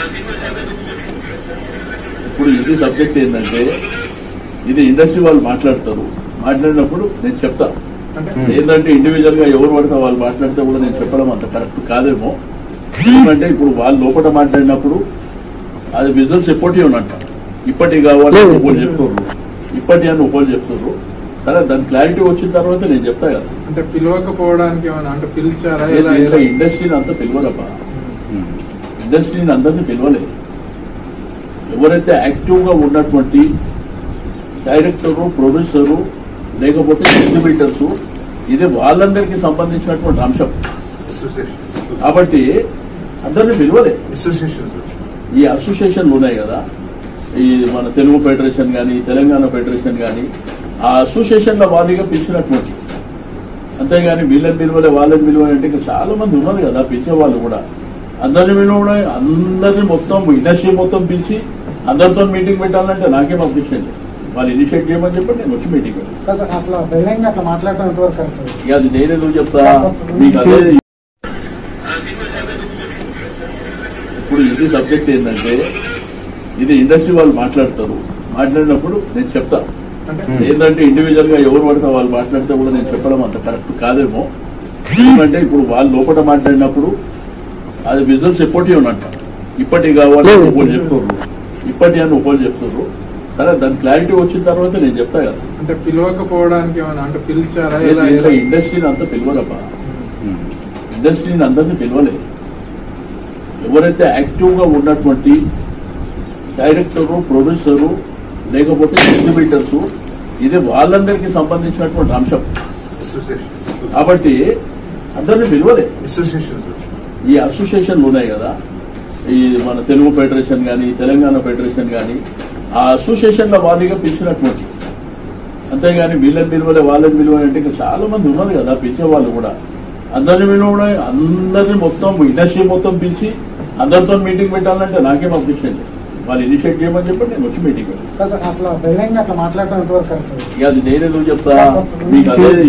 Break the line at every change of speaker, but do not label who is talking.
ఇప్పుడు ఇది సబ్జెక్ట్ ఏంటంటే ఇది ఇండస్ట్రీ వాళ్ళు మాట్లాడతారు మాట్లాడినప్పుడు నేను చెప్తా ఏంటంటే ఇండివిజువల్ గా ఎవరు పడితే వాళ్ళు మాట్లాడితే కూడా నేను చెప్పడం అంత కరెక్ట్ కాదేమో ఎందుకంటే ఇప్పుడు వాళ్ళు లోపల మాట్లాడినప్పుడు అది బిజినెస్ ఎప్పటి ఉన్నట్ట ఇప్పటి కావాలి అని ఒకళ్ళు చెప్తున్నారు ఇప్పటి అని ఒకళ్ళు చెప్తున్నారు సరే దాని క్లారిటీ వచ్చిన తర్వాత నేను చెప్తా కదా
అంటే పిలవకపోవడానికి ఏమైనా అంటే పిలిచారా
లేదు,
ఎలా
ఇంకా
ఎలా?
ఇండస్ట్రీని అంతా పిలవరబ్బా ఇండస్ట్రీని అందరినీ పిలవలేదు ఎవరైతే యాక్టివ్ గా ఉన్నటువంటి డైరెక్టరు ప్రొడ్యూసరు లేకపోతే డిస్ట్రిబ్యూటర్స్ ఇది వాళ్ళందరికీ సంబంధించినటువంటి అంశం కాబట్టి అందరినీ పిలవలే ఈ అసోసియేషన్లు ఉన్నాయి కదా ఈ మన తెలుగు ఫెడరేషన్ కానీ తెలంగాణ ఫెడరేషన్ కానీ ఆ అసోసియేషన్ల వారీగా పిలిచినటువంటి అంతేగాని వీళ్ళని పిలవలే వాళ్ళని పిలవలే అంటే ఇంకా చాలా మంది ఉన్నారు కదా పిలిచే వాళ్ళు కూడా అందరిని పిలవడం అందరిని మొత్తం ఇండస్ట్రీ మొత్తం పిలిచి అందరితో మీటింగ్ పెట్టాలంటే నాకేం అప్రిషియేట్ వాళ్ళు ఇనిషియేట్ చేయమని చెప్పి నేను వచ్చి మీటింగ్ పెట్టాను
కాదు సార్, అట్లా బహిరంగ అట్లా మాట్లాడటం ఎంతవరకు కరెక్ట్
ఇక అది నేనే నువ్వు చెప్తా మీకు అదే ఇప్పుడు ఇది సబ్జెక్ట్ ఏంటంటే ఇది ఇండస్ట్రీ వాళ్ళు మాట్లాడతారు మాట్లాడినప్పుడు నేను చెప్తా
అంటే
ఏంటంటే ఇండివిజువల్ గా ఎవరు పడితే వాళ్ళు మాట్లాడితే కూడా నేను చెప్పడం అంత కరెక్ట్ కాదేమో ఎందుకంటే ఇప్పుడు వాళ్ళు లోపల మాట్లాడినప్పుడు అది బిజినెస్ ఎప్పటి ఉన్నట్ట ఇప్పటి కావాలి అని ఒకళ్ళు చెప్తున్నారు ఇప్పటి అని ఒకళ్ళు చెప్తున్నారు సరే దాని క్లారిటీ వచ్చిన తర్వాత నేను చెప్తా కదా
అంటే పిలవకపోవడానికి ఏమైనా అంటే పిలిచారా
లేదు,
ఎలా
ఇంకా
ఎలా?
ఇండస్ట్రీని అంతా పిలవరబ్బా ఇండస్ట్రీని అందరినీ పిలవలేదు ఎవరైతే యాక్టివ్ గా ఉన్నటువంటి డైరెక్టరు ప్రొడ్యూసరు లేకపోతే డిస్ట్రిబ్యూటర్స్ ఇది వాళ్ళందరికీ సంబంధించినటువంటి అంశం కాబట్టి అందరినీ పిలవలే ఈ అసోసియేషన్లు ఉన్నాయి కదా ఈ మన తెలుగు ఫెడరేషన్ కానీ తెలంగాణ ఫెడరేషన్ కానీ ఆ అసోసియేషన్ల వారీగా పిలిచినటువంటి అంతేగాని వీళ్ళని పిలవలే వాళ్ళని పిలవలే అంటే ఇంకా చాలా మంది ఉన్నారు కదా పిలిచే వాళ్ళు కూడా అందరిని పిలవడం అందరిని మొత్తం ఇండస్ట్రీ మొత్తం పిలిచి అందరితో మీటింగ్ పెట్టాలంటే నాకేం అప్రిషియేట్ వాళ్ళు ఇనిషియేట్ చేయమని చెప్పి నేను వచ్చి మీటింగ్ పెట్టాను
కాదు సార్, అట్లా బహిరంగ అట్లా మాట్లాడటం ఎంతవరకు కరెక్ట్
ఇక అది నేనే నువ్వు చెప్తా మీకు అదే